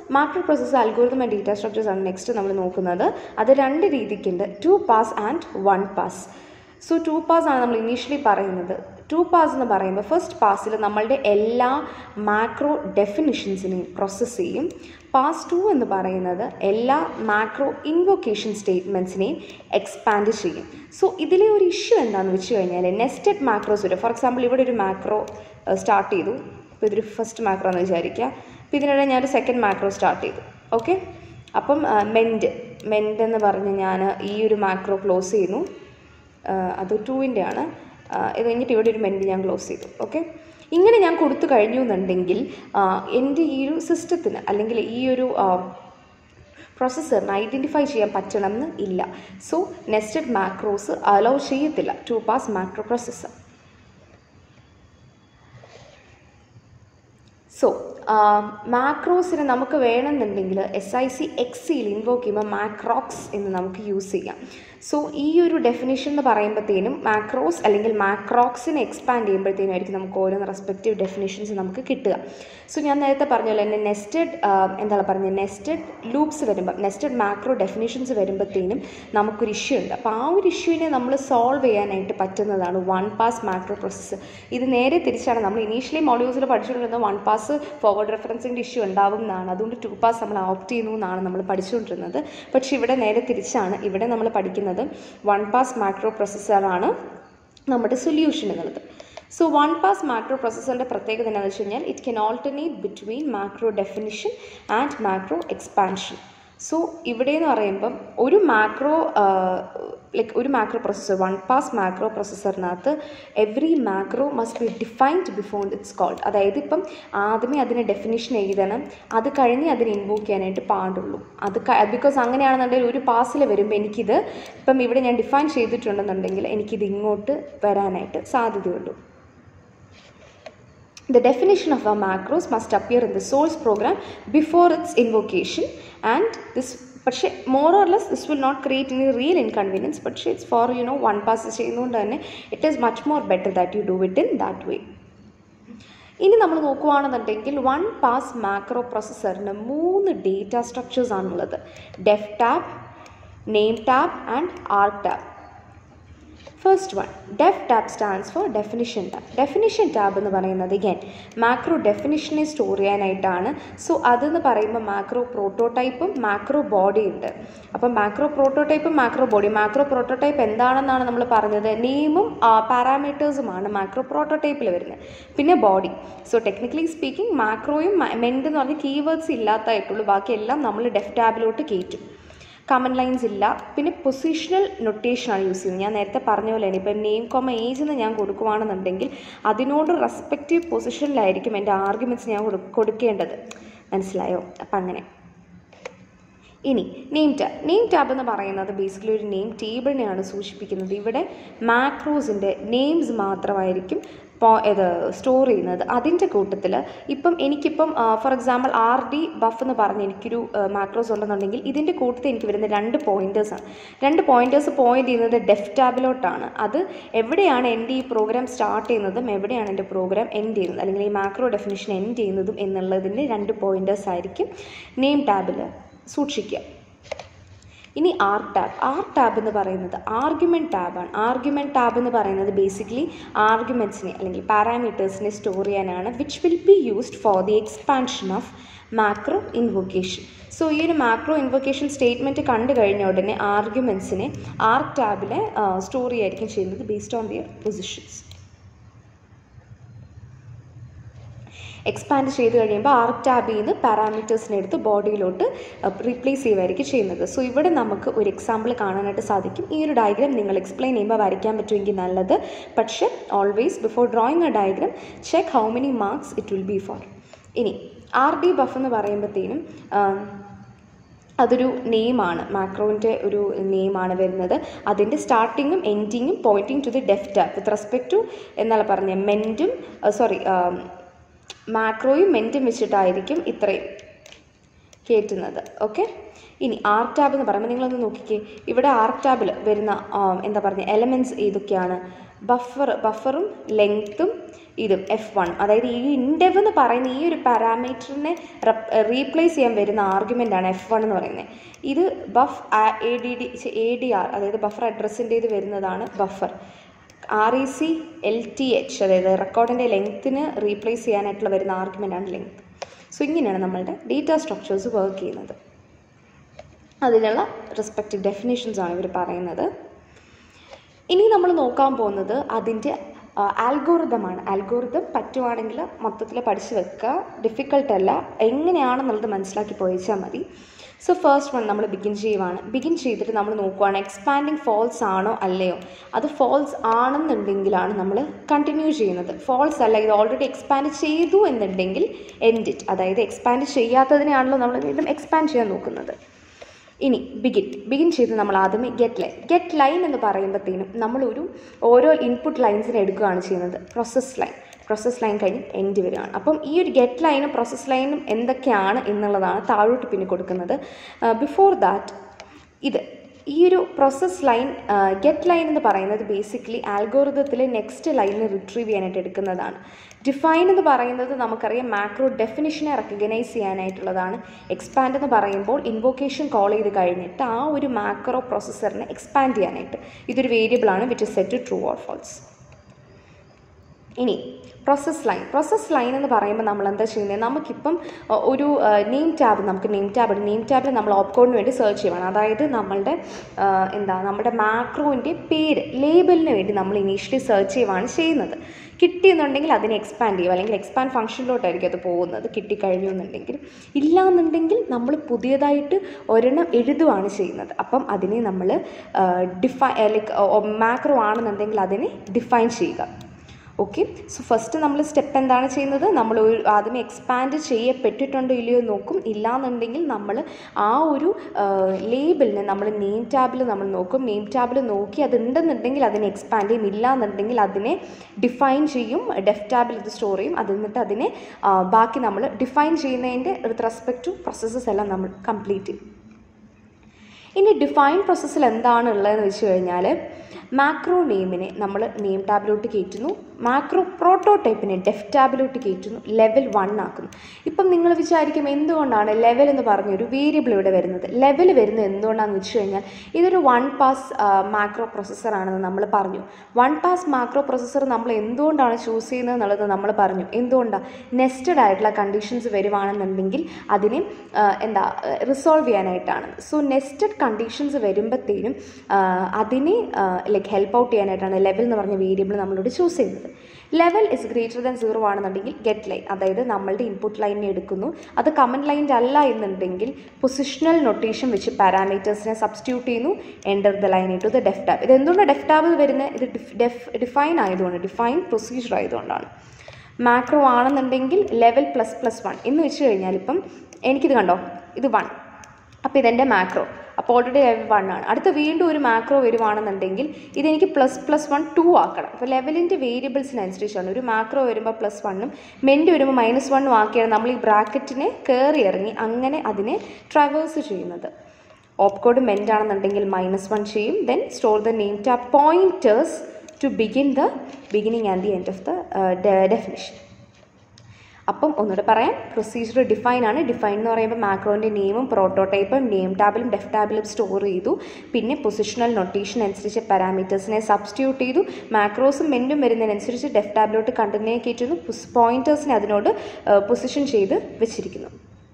Macro process algorithm and data structures ആണ് next നമ്മൾ നോക്കുന്നത് അത് രണ്ട് രീതിക്കുണ്ട് two pass and one pass so two pass ആണ് നമ്മൾ ഇനീഷ്യലി പറയുന്നത് ടു പാസ് എന്ന് പറയുമ്പോൾ ഫസ്റ്റ് പാസ്സിൽ നമ്മളുടെ എല്ലാ മാക്രോ ഡെഫിനിഷൻസിനെയും പ്രോസസ്സ് ചെയ്യും പാസ് ടു എന്ന് പറയുന്നത് എല്ലാ മാക്രോ ഇൻവൊക്കേഷൻ സ്റ്റേറ്റ്മെൻറ്റ്സിനെയും എക്സ്പാൻഡ് ചെയ്യും സോ ഇതിലെ ഒരു ഇഷ്യൂ എന്താണെന്ന് വെച്ച് കഴിഞ്ഞാൽ നെസ്റ്റഡ് മാക്രോസ് വരും ഫോർ എക്സാമ്പിൾ ഇവിടെ ഒരു മാക്രോ സ്റ്റാർട്ട് ചെയ്തു ഇപ്പോൾ ഇതൊരു ഫസ്റ്റ് മാക്രോ എന്ന് വിചാരിക്കുക അപ്പോൾ ഇതിനിടെ ഞാനൊരു സെക്കൻഡ് മാക്രോ സ്റ്റാർട്ട് ചെയ്തു ഓക്കെ അപ്പം മെൻഡ് മെൻഡ് എന്ന് പറഞ്ഞ് ഞാൻ ഈ ഒരു മാക്രോ ക്ലോസ് ചെയ്യുന്നു ആ, അത് ടൂവിൻ്റെ ആണ് ആ, ഇത് കഴിഞ്ഞിട്ട് ഇവിടെ ഒരു മെൻറ്റ് ഞാൻ ക്ലോസ് ചെയ്തു ഓക്കെ ഇങ്ങനെ ഞാൻ കൊടുത്തു കഴിഞ്ഞു എന്നുണ്ടെങ്കിൽ ആ, എൻ്റെ ഈ ഒരു സിസ്റ്റത്തിന് അല്ലെങ്കിൽ ഈ ഒരു പ്രോസസ്സറിന് ഐഡൻറ്റിഫൈ ചെയ്യാൻ പറ്റണം എന്ന് ഇല്ല സോ നെസ്റ്റഡ് മാക്രോസ് അലൗ ചെയ്യത്തില്ല two pass macro processor so മാക്രോസിന് നമുക്ക് വേണമെന്നുണ്ടെങ്കിൽ എസ് ഐ സി എക്സിയിൽ ഇൻവോക്ക് ചെയ്യുമ്പോൾ മാക്രോക്സ് എന്ന് നമുക്ക് യൂസ് ചെയ്യാം സോ ഈ ഒരു ഡെഫിനേഷൻ എന്ന് പറയുമ്പോഴത്തേനും മാക്രോസ് അല്ലെങ്കിൽ മാക്രോക്സിനെ എക്സ്പാൻഡ് ചെയ്യുമ്പോഴത്തേനും ആയിരിക്കും നമുക്ക് ഓരോ റെസ്പെക്റ്റീവ് ഡെഫിനേഷൻസ് നമുക്ക് കിട്ടുക സോ ഞാൻ നേരത്തെ പറഞ്ഞ പോലെ തന്നെ നെസ്റ്റഡ് എന്താണ് പറഞ്ഞത് നെസ്റ്റഡ് ലൂപ്സ് വരുമ്പോൾ നെസ്റ്റഡ് മാക്രോ ഡെഫിനേഷൻസ് വരുമ്പോഴത്തേനും നമുക്കൊരു ഇഷ്യൂ ഉണ്ട് അപ്പോൾ ആ ഒരു ഇഷ്യൂവിനെ നമ്മൾ സോൾവ് ചെയ്യാനായിട്ട് പറ്റുന്നതാണ് വൺ പാസ് മാക്രോ പ്രോസസ്സ് ഇത് നേരെ തിരിച്ചാണ് നമ്മൾ ഇനീഷ്യലി മോഡ്യൂൾസിൽ പഠിച്ചുകൊണ്ടിരുന്നത് വൺ പാസ് ഫോർവേഡ് റെഫറൻസിൻ്റെ ഇഷ്യൂ ഉണ്ടാവും എന്നാണ് അതുകൊണ്ട് ടു പാസ് നമ്മൾ ഓപ്റ്റ് ചെയ്യുന്നു എന്നാണ് നമ്മൾ പഠിച്ചുകൊണ്ടിരുന്നത് പക്ഷേ ഇവിടെ നേരെ തിരിച്ചാണ് ഇവിടെ നമ്മൾ പഠിക്കുന്നത് വൺ പാസ് മാക്രോ പ്രോസസ്സറാണ് നമ്മുടെ സൊല്യൂഷൻ എന്നുള്ളത് സോ വൺ പാസ് മാക്രോ പ്രോസസ്സറിൻ്റെ പ്രത്യേകത എന്താണെന്ന് വെച്ച് കഴിഞ്ഞാൽ it can alternate between macro definition and macro expansion so ഇവിടെ എന്ന് പറയുമ്പം ഒരു മാക്രോ ലൈക്ക് ഒരു macro processor one pass macro പ്രോസസ്സറിനകത്ത് every macro must be defined before it's called അതായത് ഇപ്പം ആദ്യമേ അതിന് ഡെഫിനിഷൻ എഴുതണം അത് കഴിഞ്ഞ് അതിന് ഇൻവോക്ക് ചെയ്യാനായിട്ട് പാടുള്ളൂ അത് ബിക്കോസ് അങ്ങനെയാണെന്നുണ്ടെങ്കിൽ ഒരു പാസിൽ വരുമ്പോൾ എനിക്കിത് ഇപ്പം ഇവിടെ ഞാൻ ഡിഫൈൻ ചെയ്തിട്ടുണ്ടെന്നുണ്ടെങ്കിൽ എനിക്കിത് ഇങ്ങോട്ട് വരാനായിട്ട് സാധ്യതയുള്ളൂ The definition of a macros must appear in the source program before its invocation and this പക്ഷേ more or less this will not create any real inconvenience പക്ഷേ it's for you know one pass ചെയ്യുന്നതുകൊണ്ട് തന്നെ it is much more better that you do it in that way ഇനി നമ്മൾ നോക്കുകയാണെന്നുണ്ടെങ്കിൽ one pass macro പ്രോസസ്സറിന് മൂന്ന് data structures ആണുള്ളത് def tab name tab and R tab first one def tab stands for definition tab definition tab എന്ന് പറയുന്നത് ഇഗൻ macro ഡെഫിനിഷനെ സ്റ്റോർ ചെയ്യാനായിട്ടാണ് സോ അതെന്ന് പറയുമ്പോൾ മാക്രോ പ്രോട്ടോടൈപ്പും മാക്രോ ബോഡി ഉണ്ട് അപ്പം മാക്രോ പ്രോട്ടോടൈപ്പും മാക്രോ ബോഡി മാക്രോ പ്രോട്ടോടൈപ്പ് എന്താണെന്നാണ് നമ്മൾ പറഞ്ഞത് നെയിമും പാരാമീറ്റേഴ്സുമാണ് മാക്രോ പ്രോട്ടോടൈപ്പിൽ വരുന്നത് പിന്നെ ബോഡി സോ ടെക്നിക്കലി സ്പീക്കിംഗ് മാക്രോയും മെൻഡ് എന്ന് പറഞ്ഞ കീവേഡ്സ് ഇല്ലാത്തതായിട്ടുള്ളൂ ബാക്കിയെല്ലാം നമ്മൾ ഡെഫ് ടാബിലോട്ട് കയറ്റും കമൻ ലൈൻസ് ഇല്ല പിന്നെ പൊസിഷണൽ നൊട്ടേഷനാണ് യൂസ് ചെയ്യുന്നത് ഞാൻ നേരത്തെ പറഞ്ഞ പോലെ തന്നെ ഇപ്പം നെയിം കോമ ഏജ് എന്ന് ഞാൻ കൊടുക്കുവാണെന്നുണ്ടെങ്കിൽ അതിനോട് റെസ്പെക്റ്റീവ് പൊസിഷനിലായിരിക്കും എൻ്റെ ആർഗ്യുമെൻറ്റ്സ് ഞാൻ കൊടു- കൊടുക്കേണ്ടത് മനസ്സിലായോ അപ്പം അങ്ങനെ ഇനി നെയിം ടാബ് നെയിം ടാബ് എന്ന് പറയുന്നത് ബേസിക്കലി ഒരു നെയിം ടേബിളിനെയാണ് സൂചിപ്പിക്കുന്നത് ഇവിടെ മാക്രോസിൻ്റെ നെയിംസ് മാത്രമായിരിക്കും ഇപ്പോൾ ഇത് സ്റ്റോർ ചെയ്യുന്നത് അതിൻ്റെ കൂട്ടത്തിൽ ഇപ്പം എനിക്കിപ്പം for example R D buf എന്ന് പറഞ്ഞ് എനിക്കൊരു മാക്രോസ് ഉണ്ടെന്നുണ്ടെങ്കിൽ ഇതിൻ്റെ കൂട്ടത്തിൽ എനിക്ക് വരുന്ന രണ്ട് പോയിൻറ്റേഴ്സാണ് രണ്ട് പോയിൻറ്റേഴ്സ് പോയിൻ്റ് ചെയ്യുന്നത് ഡെഫ് ടാബിലോട്ടാണ് അത് എവിടെയാണ് എൻ്റെ ഈ പ്രോഗ്രാം സ്റ്റാർട്ട് ചെയ്യുന്നതും എവിടെയാണ് എൻ്റെ പ്രോഗ്രാം എൻഡ് ചെയ്യുന്നത് അല്ലെങ്കിൽ ഈ മാക്രോ ഡെഫിനിഷൻ എൻഡ് ചെയ്യുന്നതും എന്നുള്ളതിൻ്റെ രണ്ട് പോയിൻറ്റേഴ്സ് ആയിരിക്കും നെയിം ടാബിൽ സൂക്ഷിക്കുക ഇനി ആർ ടാബ് ആർ ടാബ് എന്ന് പറയുന്നത് ആർഗ്യുമെൻറ്റ് ടാബാണ് ആർഗ്യുമെൻറ്റ് ടാബ് എന്ന് പറയുന്നത് ബേസിക്കലി ആർഗ്യുമെൻറ്റ്സിനെ അല്ലെങ്കിൽ പാരാമീറ്റേഴ്സിനെ സ്റ്റോർ ചെയ്യാനാണ് which will be used for the expansion of macro invocation so ഈ ഒരു മാക്രോ ഇൻവൊക്കേഷൻ സ്റ്റേറ്റ്മെൻറ്റ് കണ്ടു കഴിഞ്ഞ ഉടനെ ആർഗ്യുമെൻറ്റ്സിനെ ആർ ടാബിലെ സ്റ്റോർ ചെയ്യായിരിക്കും ചെയ്യുന്നത് based on their positions expand ചെയ്ത് കഴിയുമ്പോൾ ആർ ടാബിൽ നിന്ന് പാരാമീറ്റേഴ്സിനെ എടുത്ത് ബോഡിയിലോട്ട് റീപ്ലേസ് ചെയ്യുമായിരിക്കും ചെയ്യുന്നത് സോ ഇവിടെ നമുക്ക് ഒരു എക്സാമ്പിൾ കാണാനായിട്ട് സാധിക്കും ഈ ഒരു ഡയഗ്രാം നിങ്ങൾ എക്സ്പ്ലെയിൻ ചെയ്യുമ്പോൾ വരയ്ക്കാൻ പറ്റുമെങ്കിൽ നല്ലത് പക്ഷേ always before drawing a diagram check how many marks it will be for ഇനി ആർ ഡി ബഫ് എന്ന് പറയുമ്പോഴത്തേനും അതൊരു നെയിമാണ് മാക്രോവിൻ്റെ ഒരു നെയിമാണ് വരുന്നത് അതിൻ്റെ സ്റ്റാർട്ടിങ്ങും എൻഡിങ്ങും pointing to the def tab with respect to എന്നാൽ പറഞ്ഞത് മെൻറ്റും സോറി മാക്രോയും മെൻറ്റും വെച്ചിട്ടായിരിക്കും ഇത്രയും കയറ്റുന്നത് ഓക്കെ ഇനി ആർ ടാബ് എന്ന് പറയുമ്പോൾ നിങ്ങളൊന്ന് നോക്കിക്കേ ഇവിടെ ആർ ടാബിൽ വരുന്ന ആ, എന്താ പറയുക എലമെൻറ്റ്സ് ഏതൊക്കെയാണ് ബഫർ ബഫറും ലെങ്ത്തും ഇതും എഫ് വൺ അതായത് ഈ ഇൻഡെവ് എന്ന് പറയുന്ന ഈ ഒരു പാരാമീറ്ററിനെ റീപ്ലേസ് ചെയ്യാൻ വരുന്ന ആർഗ്യുമെൻ്റ് ആണ് എഫ് വൺ എന്ന് പറയുന്നത് ഇത് buf A D D A D R അതായത് ബഫർ അഡ്രസ്സിൻ്റെ ഇത് വരുന്നതാണ് buffer R E C L T H അതായത് റെക്കോർഡിൻ്റെ ലെങ്ത്തിന് റീപ്ലേസ് ചെയ്യാനായിട്ടുള്ള വരുന്ന ആർഗ്യുമെൻ്റ് ആണ് ലെങ്ത് സോ ഇങ്ങനെയാണ് നമ്മളുടെ ഡേറ്റ സ്ട്രക്ചേഴ്സ് വർക്ക് ചെയ്യുന്നത് അതിനുള്ള റെസ്പെക്റ്റീവ് ഡെഫിനേഷൻസ് ആണ് ഇവർ പറയുന്നത് ഇനി നമ്മൾ നോക്കാൻ പോകുന്നത് അതിൻ്റെ ആൽഗോറിതമാണ് ആൽഗോറിതം പറ്റുവാണെങ്കിൽ മൊത്തത്തിൽ പഠിച്ചു വെക്കുക ഡിഫിക്കൾട്ട് അല്ല എങ്ങനെയാണെന്നുള്ളത് മനസ്സിലാക്കി പോയിച്ചാൽ മതി സോ ഫസ്റ്റ് വൺ നമ്മൾ ബിഗിൻ ചെയ്യുവാണ് ബിഗിൻ ചെയ്തിട്ട് നമ്മൾ നോക്കുവാണ് എക്സ്പാൻഡിങ് ഫോൾസ് ആണോ അല്ലയോ അത് ഫോൾസ് ആണെന്നുണ്ടെങ്കിലാണ് നമ്മൾ കണ്ടിന്യൂ ചെയ്യുന്നത് ഫോൾസ് അല്ല ഇത് ഓൾറെഡി എക്സ്പാൻഡ് ചെയ്തു എന്നുണ്ടെങ്കിൽ എൻഡ് ഇറ്റ് അതായത് എക്സ്പാൻഡ് ചെയ്യാത്തതിനെയാണല്ലോ നമ്മൾ വീണ്ടും എക്സ്പാൻഡ് ചെയ്യാൻ നോക്കുന്നത് ഇനി ബിഗിൻ ബിഗിൻ ചെയ്ത് നമ്മൾ ആദ്യമേ ഗെറ്റ് ലൈൻ ഗെറ്റ് ലൈൻ എന്ന് പറയുമ്പോഴത്തേനും നമ്മളൊരു ഓരോ ഇൻപുട്ട് ലൈൻസിനെ എടുക്കുകയാണ് ചെയ്യുന്നത് പ്രോസസ് ലൈൻ പ്രോസസ് ലൈൻ കഴിഞ്ഞ് എൻഡ് വരികയാണ് അപ്പം ഈ ഒരു ഗെറ്റ് ലൈനും പ്രോസസ് ലൈനും എന്തൊക്കെയാണ് എന്നുള്ളതാണ് താഴോട്ട് പിന്നെ കൊടുക്കുന്നത് ബിഫോർ ദാറ്റ് ഇത് ഈ ഒരു പ്രോസസ് ലൈൻ ഗെറ്റ് ലൈൻ എന്ന് പറയുന്നത് ബേസിക്കലി ആൽഗോറിതത്തിലെ നെക്സ്റ്റ് ലൈനിന് റിട്രീവ് ചെയ്യാനായിട്ട് എടുക്കുന്നതാണ് ഡിഫൈൻ എന്ന് പറയുന്നത് നമുക്കറിയാം മാക്രോ ഡെഫിനിഷനെ റെക്കഗ്നൈസ് ചെയ്യാനായിട്ടുള്ളതാണ് എക്സ്പാൻഡ് എന്ന് പറയുമ്പോൾ ഇൻവോക്കേഷൻ കോൾ ചെയ്ത് കഴിഞ്ഞിട്ട് ആ ഒരു മാക്രോ പ്രോസസ്സറിനെ എക്സ്പാൻഡ് ചെയ്യാനായിട്ട് ഇതൊരു വേരിയബിൾ ആണ് which is set to true or false ഇനി പ്രോസസ് ലൈൻ പ്രോസസ് ലൈൻ എന്ന് പറയുമ്പോൾ നമ്മൾ എന്താ ചെയ്യുന്നത് നമുക്കിപ്പം അഹ്, ഒരു നെയിം ടാബ് നമുക്ക് നെയിം ടാബ് നെയിം ടാബിൽ നമ്മൾ ഓപ്കോഡിന് വേണ്ടി സെർച്ച് ചെയ്യണം അതായത് നമ്മളുടെ ആഹ്, എന്താ നമ്മുടെ മാക്രോൻ്റെ പേര് ലേബലിന് വേണ്ടി നമ്മൾ ഇനീഷ്യലി സെർച്ച് ചെയ്യുവാണ് ചെയ്യുന്നത് കിട്ടിയെന്നുണ്ടെങ്കിൽ അതിനെ എക്സ്പാൻഡ് ചെയ്യും അല്ലെങ്കിൽ എക്സ്പാൻഡ് ഫംഗ്ഷനിലോട്ടായിരിക്കും അത് പോകുന്നത് കിട്ടിക്കഴിഞ്ഞു എന്നുണ്ടെങ്കിൽ ഇല്ലാന്നുണ്ടെങ്കിൽ നമ്മൾ പുതിയതായിട്ട് ഒരെണ്ണം എഴുതുവാണ് ചെയ്യുന്നത് അപ്പം അതിനെ നമ്മൾ ഡിഫൈ ലൈക്ക് മാക്രോ ആണെന്നുണ്ടെങ്കിൽ അതിനെ ഡിഫൈൻ ചെയ്യുക ഓക്കെ സോ ഫസ്റ്റ് നമ്മൾ സ്റ്റെപ്പ് എന്താണ് ചെയ്യുന്നത് നമ്മൾ ഒരു ആദ്യമേ എക്സ്പാൻഡ് ചെയ്യപ്പെട്ടിട്ടുണ്ടോ ഇല്ലയോ എന്ന് നോക്കും ഇല്ലാന്നുണ്ടെങ്കിൽ നമ്മൾ ആ ഒരു ലേബിളിനെ നമ്മൾ നെയിം ടാബിൽ നമ്മൾ നോക്കും നെയിം ടാബിൽ നോക്കി അത് ഉണ്ടെന്നുണ്ടെങ്കിൽ അതിനെ എക്സ്പാൻഡ് ചെയ്യും ഇല്ലാന്നുണ്ടെങ്കിൽ അതിനെ ഡിഫൈൻ ചെയ്യും ഡെഫ് ടാബിൽ ഇത് സ്റ്റോർ ചെയ്യും അത് എന്നിട്ട് അതിനെ ആ, ബാക്കി നമ്മൾ ഡിഫൈൻ ചെയ്യുന്നതിൻ്റെ വിത്ത് റെസ്പെക്ട് ടു പ്രോസസ്സസ് എല്ലാം നമ്മൾ കംപ്ലീറ്റ് ചെയ്യും ഇനി ഡിഫൈൻ പ്രോസസ്സിൽ എന്താണ് ഉള്ളതെന്ന് വെച്ച് കഴിഞ്ഞാൽ മാക്രോ നെയിമിനെ നമ്മൾ നെയിം ടാബിലോട്ട് കയറ്റുന്നു മാക്രോ പ്രോട്ടോടൈപ്പിനെ ഡെഫ് ടാബിലോട്ട് കയറ്റുന്നു ലെവൽ വൺ ആക്കുന്നു ഇപ്പം നിങ്ങൾ വിചാരിക്കും എന്തുകൊണ്ടാണ് ലെവൽ എന്ന് പറഞ്ഞൊരു വേരിയബിൾ ഇവിടെ വരുന്നത് ലെവൽ വരുന്നത് എന്തുകൊണ്ടാണെന്ന് വെച്ച് കഴിഞ്ഞാൽ ഇതൊരു വൺ പാസ് മാക്രോ പ്രൊസസ്സർ ആണെന്ന് നമ്മൾ പറഞ്ഞു വൺ പാസ് മാക്രോ പ്രൊസസ്സർ നമ്മൾ എന്തുകൊണ്ടാണ് ചൂസ് ചെയ്യുന്നത് എന്നുള്ളത് നമ്മൾ പറഞ്ഞു എന്തുകൊണ്ടാണ് നെസ്റ്റഡ് ആയിട്ടുള്ള കണ്ടീഷൻസ് വരുവാണെന്നുണ്ടെങ്കിൽ അതിനെ ആ, എന്താ റിസോൾവ് ചെയ്യാനായിട്ടാണ് സോ നെസ്റ്റഡ് കണ്ടീഷൻസ് വരുമ്പോഴത്തേനും ആ, അതിനെ ലൈക്ക് ഹെൽപ്പ് ഔട്ട് ചെയ്യാനായിട്ടാണ് ലെവൽ എന്ന് പറഞ്ഞ വേരിയബിൾ നമ്മളിവിടെ ചൂസ് ചെയ്യുന്നത് level is greater than zero ആണെന്നുണ്ടെങ്കിൽ ഗെറ്റ് ലൈൻ അതായത് നമ്മളുടെ ഇൻപുട്ട് ലൈനിനെ എടുക്കുന്നു അത് കമൻറ്റ് ലൈൻ്റെ അല്ല എന്നുണ്ടെങ്കിൽ പൊസിഷണൽ നൊട്ടേഷൻ വെച്ച് പാരാമീറ്റേഴ്സിനെ സബ്സ്റ്റിറ്റ്യൂട്ട് ചെയ്യുന്നു enter the line to the def tab ഇത് എന്തുകൊണ്ടാണ് ഡെഫ് ടാബ് വരുന്നത് ഇത് ഡെഫ് ഡിഫൈൻ ആയതുകൊണ്ട് ഡിഫൈൻ പ്രൊസീജിയർ ആയതുകൊണ്ടാണ് മാക്രോ ആണെന്നുണ്ടെങ്കിൽ ലെവൽ പ്ലസ് പ്ലസ് വൺ എന്ന് വെച്ച് കഴിഞ്ഞാൽ ഇപ്പം എനിക്കിത് കണ്ടോ ഇത് വൺ അപ്പോൾ ഇതെൻ്റെ മാക്രോ അപ്പോൾ ഓൾറെഡി ലെവൽ വൺ ആണ് അടുത്ത വീണ്ടും ഒരു മാക്രോ വരുവാണെന്നുണ്ടെങ്കിൽ ഇതെനിക്ക് പ്ലസ് പ്ലസ് വൺ ടു ആക്കണം അപ്പോൾ ലെവലിൻ്റെ വേരിയബിൾസിനനുസരിച്ചാണ് ഒരു മാക്രോ വരുമ്പോൾ പ്ലസ് വണ്ണും മെൻറ്റ് വരുമ്പോൾ മൈനസ് വണ്ണും ആക്കിയാണ് നമ്മൾ ഈ ബ്രാക്കറ്റിനെ കയറി ഇറങ്ങി അങ്ങനെ അതിനെ ട്രാവേഴ്സ് ചെയ്യുന്നത് ഓപ്പ് കോഡ് മെൻറ്റ് ആണെന്നുണ്ടെങ്കിൽ മൈനസ് വൺ ചെയ്യും then store the name tab pointers to begin the beginning and the end of the definition അപ്പം ഒന്നുകൂടെ പറയാം പ്രൊസീജിയർ ഡിഫൈൻ ആണ് ഡിഫൈൻ എന്ന് പറയുമ്പോൾ മാക്രോൻ്റെ നെയിമും പ്രോട്ടോടൈപ്പും നെയിം ടാബിലും ഡെഫ് ടാബിലും സ്റ്റോർ ചെയ്തു പിന്നെ പൊസിഷണൽ നൊട്ടേഷൻ അനുസരിച്ച് പാരാമീറ്റേഴ്സിനെ സബ്സ്റ്റിറ്റ്യൂട്ട് ചെയ്തു മാക്രോസും മെൻറ്റും വരുന്നതിനനുസരിച്ച് ഡെഫ് ടാബിലോട്ട് കണ്ടിന്യൂ കയറ്റുന്നു പോയിൻറ്റേഴ്സിനെ അതിനോട് പൊസിഷൻ ചെയ്ത് വെച്ചിരിക്കുന്നു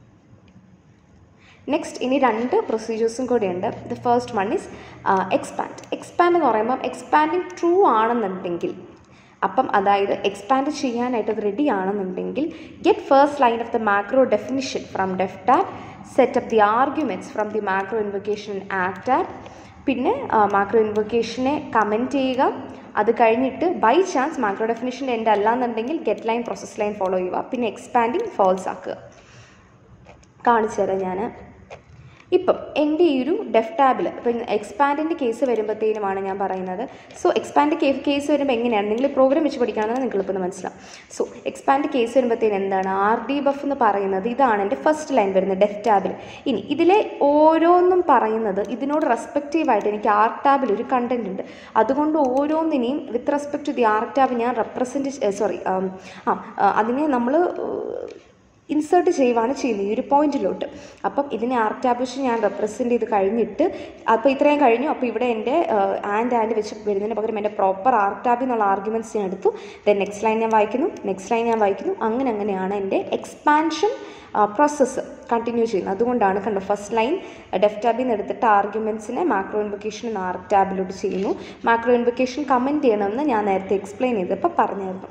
നെക്സ്റ്റ് ഇനി രണ്ട് പ്രൊസീജിയേഴ്സും കൂടെയുണ്ട് the first one is expand expand എന്ന് പറയുമ്പം എക്സ്പാൻഡിങ് ട്രൂ ആണെന്നുണ്ടെങ്കിൽ അപ്പം അതായത് എക്സ്പാൻഡ് ചെയ്യാനായിട്ട് അത് റെഡി ആണെന്നുണ്ടെങ്കിൽ get first line of the macro definition from def tab set up the arguments from the macro invocation act tab പിന്നെ മാക്രോ ഇൻവൊക്കേഷനെ കമൻറ്റ് ചെയ്യുക അത് കഴിഞ്ഞിട്ട് ബൈ ചാൻസ് മാക്രോ ഡെഫിനിഷൻ്റെ എൻ്റെ അല്ലാന്നുണ്ടെങ്കിൽ get line process line follow ചെയ്യുക പിന്നെ എക്സ്പാൻഡിങ് ഫോൾസ് ആക്കുക കാണിച്ചു തരാം ഞാൻ ഇപ്പം എൻ്റെ ഈ ഒരു ഡെഫ് ടാബിൽ ഇപ്പം എക്സ്പാൻഡിൻ്റെ കേസ് വരുമ്പോഴത്തേനുമാണ് ഞാൻ പറയുന്നത് സോ എക്സ്പാൻഡ് കേസ് വരുമ്പോൾ എങ്ങനെയാണ് നിങ്ങൾ പ്രോഗ്രാം വെച്ച് പഠിക്കുകയാണെന്ന് നിങ്ങൾക്ക് ഇപ്പോൾ മനസ്സിലാവും സോ എക്സ്പാൻഡ് കേസ് വരുമ്പോഴത്തേന് എന്താണ് ആർ ഡി ബഫ് എന്ന് പറയുന്നത് ഇതാണ് എൻ്റെ ഫസ്റ്റ് ലൈൻ വരുന്നത് ഡെഫ് ടാബിൽ ഇനി ഇതിലെ ഓരോന്നും പറയുന്നത് ഇതിനോട് റെസ്പെക്റ്റീവായിട്ട് എനിക്ക് ആർ ടാബിൽ ഒരു കണ്ടന്റ് ഉണ്ട് അതുകൊണ്ട് ഓരോന്നിനെയും with respect to the R tab ഞാൻ റെപ്രസെൻറ്റ് സോറി ആ ആ, അതിനെ നമ്മൾ ഇൻസേർട്ട് ചെയ്യുവാണ് ചെയ്യുന്നത് ഈ ഒരു പോയിന്റിലോട്ട് അപ്പം ഇതിനെ ആർ ടാബ്ലിഷ് ഞാൻ റെപ്രസെൻറ്റ് ചെയ്ത് കഴിഞ്ഞിട്ട് അപ്പോൾ ഇത്രയും കഴിഞ്ഞു അപ്പോൾ ഇവിടെ എൻ്റെ ആൻഡ് ആൻഡ് വെച്ച് വരുന്നതിന് പകരം എൻ്റെ പ്രോപ്പർ ആർ ടാബിൽ നിന്നുള്ള ആർഗ്യുമെൻറ്റ്സ് ഞാൻ എടുത്തു ദെൻ നെക്സ്റ്റ് ലൈൻ ഞാൻ വായിക്കുന്നു നെക്സ്റ്റ് ലൈൻ ഞാൻ വായിക്കുന്നു അങ്ങനെ അങ്ങനെയാണ് എൻ്റെ എക്സ്പാൻഷൻ പ്രോസസ്സ് കണ്ടിന്യൂ ചെയ്യുന്നത് അതുകൊണ്ടാണ് കണ്ടോ ഫസ്റ്റ് ലൈൻ ഡെഫ് ടാബിൽ നിന്ന് എടുത്തിട്ട് ആർഗ്യുമെൻറ്റ്സിനെ മാക്രോ ഇൻവൊക്കേഷൻ ആർ ടാബിലോട്ട് ചെയ്യുന്നു മാക്രോ ഇൻവൊക്കേഷൻ കമൻറ്റ് ചെയ്യണമെന്ന് ഞാൻ നേരത്തെ എക്സ്പ്ലെയിൻ ചെയ്തപ്പോൾ പറഞ്ഞായിരുന്നു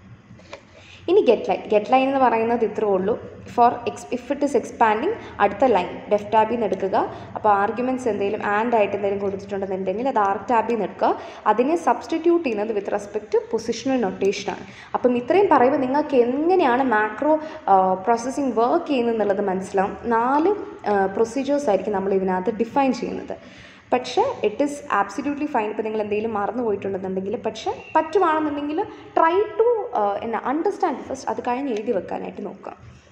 ഇനി ഗെറ്റ് ലൈൻ ഗെറ്റ് ലൈൻ എന്ന് പറയുന്നത് ഇത്രേ ഉള്ളൂ for ex if it is expanding അടുത്ത ലൈൻ ഡെഫ് ടാബിൽ നിന്ന് എടുക്കുക അപ്പോൾ ആർഗ്യുമെൻറ്റ്സ് എന്തെങ്കിലും ആൻഡ് ആയിട്ട് എന്തെങ്കിലും കൊടുത്തിട്ടുണ്ടെന്നുണ്ടെങ്കിൽ അത് ആർ ടാബിൽ നിന്ന് എടുക്കുക അതിനെ സബ്സ്റ്റിറ്റ്യൂട്ട് ചെയ്യുന്നത് വിത്ത് റെസ്പെക്ട് പൊസിഷണൽ നൊട്ടേഷനാണ് അപ്പം ഇത്രയും പറയുമ്പോൾ നിങ്ങൾക്ക് എങ്ങനെയാണ് മാക്രോ പ്രോസസ്സിങ് വർക്ക് ചെയ്യുന്നത് എന്നുള്ളത് മനസ്സിലാവും നാല് പ്രൊസീജിയേഴ്സ് ആയിരിക്കും നമ്മൾ ഇതിനകത്ത് ഡിഫൈൻ ചെയ്യുന്നത് പക്ഷേ ഇറ്റ് ഈസ് ആബ്സല്യൂട്ട്ലി ഫൈൻ ഇപ്പോൾ നിങ്ങൾ എന്തെങ്കിലും മറന്നു പോയിട്ടുണ്ടെന്നുണ്ടെങ്കിൽ പക്ഷേ പറ്റുവാണെന്നുണ്ടെങ്കിൽ ട്രൈ ടു എന്നാ അണ്ടർസ്റ്റാൻഡ് ഫസ്റ്റ് അത് കഴിഞ്ഞ് എഴുതി വെക്കാനായിട്ട് നോക്കുക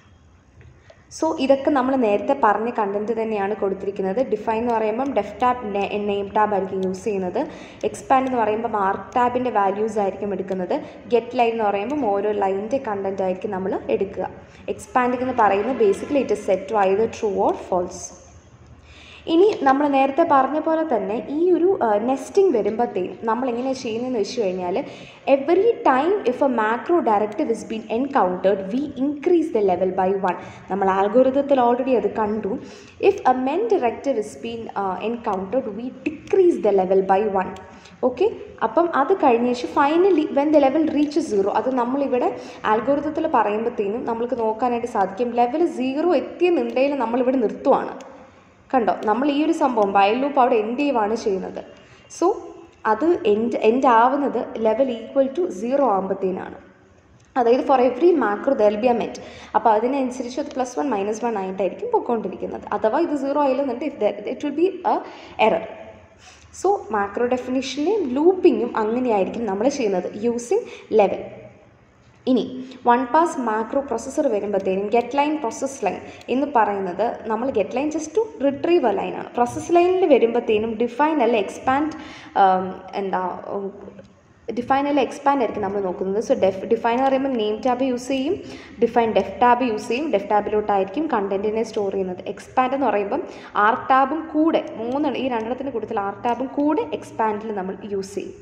സോ ഇതൊക്കെ നമ്മൾ നേരത്തെ പറഞ്ഞ കണ്ടന്റ് തന്നെയാണ് കൊടുത്തിരിക്കുന്നത് ഡിഫൈൻ എന്ന് പറയുമ്പം ഡെഫ് ടാബ് നെയിം ടാബ് ആയിരിക്കും യൂസ് ചെയ്യുന്നത് എക്സ്പാൻഡ് എന്ന് പറയുമ്പം ആർക്ക് ടാബിൻ്റെ വാല്യൂസ് ആയിരിക്കും എടുക്കുന്നത് ഗെറ്റ് ലൈൻ എന്ന് പറയുമ്പം ഓരോ ലൈനിൻ്റെ കണ്ടന്റ് ആയിരിക്കും നമ്മൾ എടുക്കുക എക്സ്പാൻഡിംഗ് എന്ന് പറയുന്നത് basically it is set to either true or false ഇനി നമ്മൾ നേരത്തെ പറഞ്ഞ പോലെ തന്നെ ഈ ഒരു നെസ്റ്റിംഗ് വരുമ്പോഴത്തേനും നമ്മൾ എങ്ങനെയാണ് ചെയ്യുന്നതെന്ന് വെച്ച് കഴിഞ്ഞാൽ every time if a macro directive is been encountered we increase the level by one നമ്മൾ ആൽഗോരിതത്തിൽ ഓൾറെഡി അത് കണ്ടു if a mend directive is been encountered we decrease the level by one okay അപ്പം അത് കഴിഞ്ഞ ശേഷം finally when the level reach zero അത് നമ്മളിവിടെ ആൽഗോരിതത്തിൽ പറയുമ്പോഴത്തേനും നമ്മൾക്ക് നോക്കാനായിട്ട് സാധിക്കും ലെവൽ സീറോ എത്തിയെന്നുണ്ടെങ്കിൽ നമ്മളിവിടെ നിർത്തുവാണ് കണ്ടോ നമ്മൾ ഈ ഒരു സംഭവം വയൽ ലൂപ്പ് അവിടെ എൻഡ് ചെയ്യുവാണ് ചെയ്യുന്നത് സോ അത് എൻഡ് എൻഡ് ആവുന്നത് ലെവൽ ഈക്വൽ ടു സീറോ ആകുമ്പോഴത്തേനാണ് അതായത് for every macro there'll be a mend അപ്പോൾ അതിനനുസരിച്ച് അത് പ്ലസ് വൺ മൈനസ് വൺ ആയിട്ടായിരിക്കും പൊയ്ക്കൊണ്ടിരിക്കുന്നത് അഥവാ ഇത് സീറോ ആയില്ലെന്നുണ്ട് if it will be a error so macro ഡെഫിനിഷനെയും ലൂപ്പിങ്ങും അങ്ങനെയായിരിക്കും നമ്മൾ ചെയ്യുന്നത് യൂസിങ് ലെവൽ ഇനി വൺ പാസ് മാക്രോ പ്രൊസസ്സർ വരുമ്പോഴത്തേനും ഗെറ്റ് ലൈൻ പ്രോസസ് ലൈൻ എന്ന് പറയുന്നത് നമ്മൾ get line just to retrieve ലൈനാണ് പ്രോസസ് ലൈനിൽ വരുമ്പോഴത്തേനും ഡിഫൈൻ അല്ല എക്സ്പാൻഡ് എന്താ ഡിഫൈൻ അല്ല എക്സ്പാൻഡ് ആയിരിക്കും നമ്മൾ നോക്കുന്നത് സോ ഡെഫ് ഡിഫൈൻ എന്ന് പറയുമ്പോൾ നെയിം ടാബ് യൂസ് ചെയ്യും ഡിഫൈൻ ഡെഫ് ടാബ് യൂസ് ചെയ്യും ഡെഫ് ടാബിലോട്ടായിരിക്കും കണ്ടന്റിനെ സ്റ്റോർ ചെയ്യുന്നത് എക്സ്പാൻഡ് എന്ന് പറയുമ്പം ആർ ടാബും കൂടെ മൂന്നെണ്ണം ഈ രണ്ടെണ്ണത്തിൻ്റെ കൂട്ടത്തിൽ ആർ ടാബും കൂടെ എക്സ്പാൻഡിൽ നമ്മൾ യൂസ് ചെയ്യും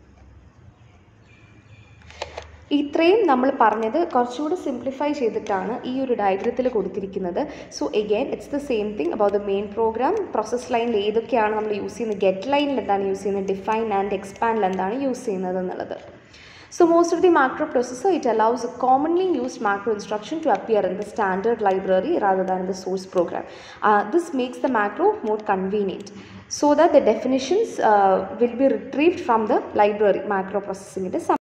ഇത്രയും നമ്മൾ പറഞ്ഞത് കുറച്ചുകൂടി സിംപ്ലിഫൈ ചെയ്തിട്ടാണ് ഈ ഒരു ഡയഗ്രത്തിൽ കൊടുത്തിരിക്കുന്നത് so again it's the same thing about the main program process ലൈനിൽ ഏതൊക്കെയാണ് നമ്മൾ യൂസ് ചെയ്യുന്നത് ഗെറ്റ് ലൈനിൽ എന്താണ് യൂസ് ചെയ്യുന്നത് ഡിഫൈൻ ആൻഡ് എക്സ്പാൻഡിൽ എന്താണ് യൂസ് ചെയ്യുന്നത് എന്നുള്ളത് So most of the macro processor, it allows a commonly used macro instruction to appear in the standard library rather than in the source program. Uh, this makes the macro more convenient so that the definitions uh, will be retrieved from the library macro processing. It is